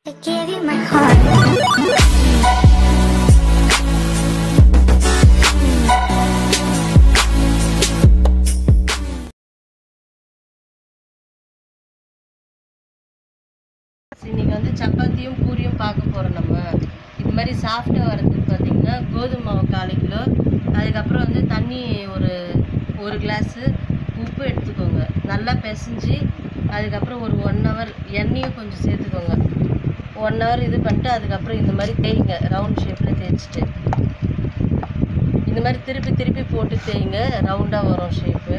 I gave you my heart. இன்னைக்கு வந்து சப்பாத்தியும் பூரியும் பார்க்க போகிறோம் நம்ம இது மாதிரி சாஃப்டாக வரதுக்கு பார்த்தீங்கன்னா கோதுமை மாவு கால் கிலோ அதுக்கப்புறம் வந்து தண்ணி ஒரு ஒரு கிளாஸு உப்பு எடுத்துக்கோங்க நல்லா பிசைஞ்சு அதுக்கப்புறம் ஒரு ஒன் ஹவர் எண்ணெயும் கொஞ்சம் சேர்த்துக்கோங்க ஒன் ஹவர் இது பண்ணிட்டு அதுக்கப்புறம் இந்த மாதிரி தேய்ங்க ரவுண்ட் ஷேப்பில் தேய்ச்சிட்டு இந்த மாதிரி திருப்பி திருப்பி போட்டு தேய்ங்க ரவுண்டாக வரும் ஷேப்பு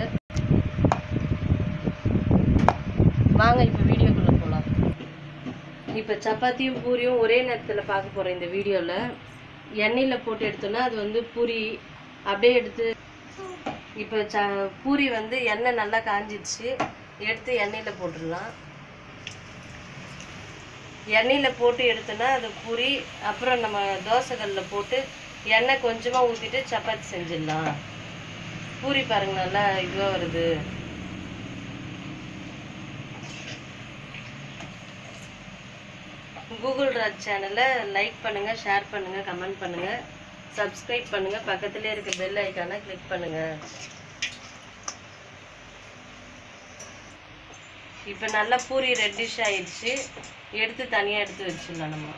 வாங்க இப்போ வீடியோக்குள்ளே போகலாம் இப்போ சப்பாத்தியும் பூரியும் ஒரே நேரத்தில் பார்க்க போகிறோம் இந்த வீடியோவில் எண்ணெயில் போட்டு எடுத்தோன்னா அது வந்து பூரி அப்படியே எடுத்து இப்போ ச பூரி வந்து எண்ணெய் நல்லா காஞ்சிடுச்சு எடுத்து எண்ணெயில் போட்டுடலாம் எண்ணெயில் போட்டு எடுத்தோன்னா அது பூரி அப்புறம் நம்ம தோசைக்கல்லில் போட்டு எண்ணெய் கொஞ்சமாக ஊற்றிட்டு சப்பாத்தி செஞ்சிடலாம் பூரி பாருங்க நல்லா இதுவாக வருது கூகுள் ராஜ் சேனலை லைக் பண்ணுங்க ஷேர் பண்ணுங்க கமெண்ட் பண்ணுங்க சப்ஸ்கிரைப் பண்ணுங்க பக்கத்துலேயே இருக்க பெல் ஐக்கானை கிளிக் பண்ணுங்க இப்போ நல்லா பூரி ரெட்டிஷ் ஆயிடுச்சு எடுத்து தனியாக எடுத்து வச்சிடலாம் நம்ம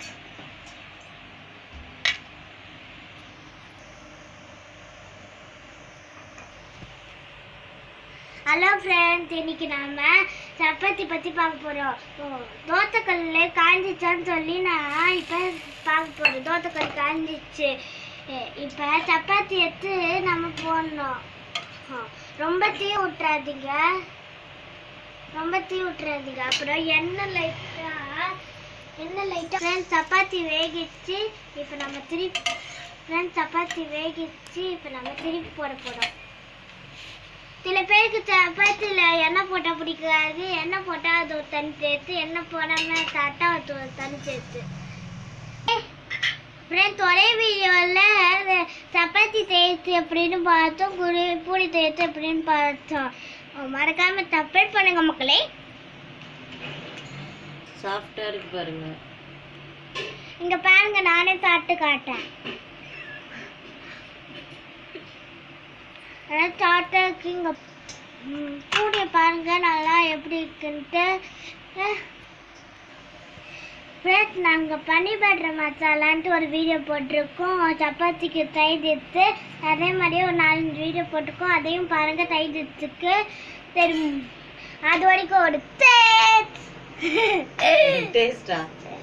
ஹலோ ஃப்ரெண்ட்ஸ் இன்னைக்கு நாம சப்பாத்தி பற்றி பார்க்க போகிறோம் தோத்தக்கல் காஞ்சிச்சான்னு சொல்லி நான் இப்போ பார்க்க போகிறோம் தோத்தக்கல் காஞ்சிச்சு இப்போ சப்பாத்தி எடுத்து நம்ம போடணும் ஆ, ரொம்ப தீ விட்டுறாதீங்க ரொம்ப தீ விட்டுறாதீங்க அப்புறம் எண்ணெய் லைட்டாக எண்ணெய் லைட்டாக ஃப்ரெண்ட்ஸ் சப்பாத்தி வேகிச்சு இப்போ நம்ம திருப்பி ஃப்ரெண்ட்ஸ் சப்பாத்தி வேகிச்சு இப்போ நம்ம திருப்பி போட போகிறோம் சில பேருக்கு சப்பாத்தியில் எண்ணெய் போட்டால் பிடிக்காது எண்ணெய் போட்டால் அது ஒரு தனி சேர்த்து எண்ணெய் போடாமல் சாப்பிட்டா அது ஒரு தனி சேர்த்து ஃப்ரெண்ட்ஸ் ஒரே வீடியோவில் சப்பாத்தி தேய்த்து எப்படின்னு பார்த்தோம் பூரி பூரி தேய்த்து எப்படின்னு பார்த்தோம் மறக்காமல் சப்ஸ்கிரைப் பண்ணுங்க மக்களே சாஃப்டாக இருக்கு பாருங்க இங்கே பாருங்க நானே சாப்பிட்டு காட்டேன் அதான் சாப்பிட்டு இங்கே பூடிய பாருங்க நல்லா எப்படி இருக்குன்ட்டு ஃப்ரெண்ட்ஸ் நாங்கள் பன்னீர் பட்டர் மசாலான்ட்டு ஒரு வீடியோ போட்டிருக்கோம் சப்பாத்திக்கு தயிர் எடுத்து அதே மாதிரியே ஒரு நாலஞ்சு வீடியோ போட்டிருக்கோம் அதையும் பாருங்கள் தயிர் எடுத்துக்கு சரி அது வரைக்கும் ஒரு தேங்க்ஸ் டேஸ்டா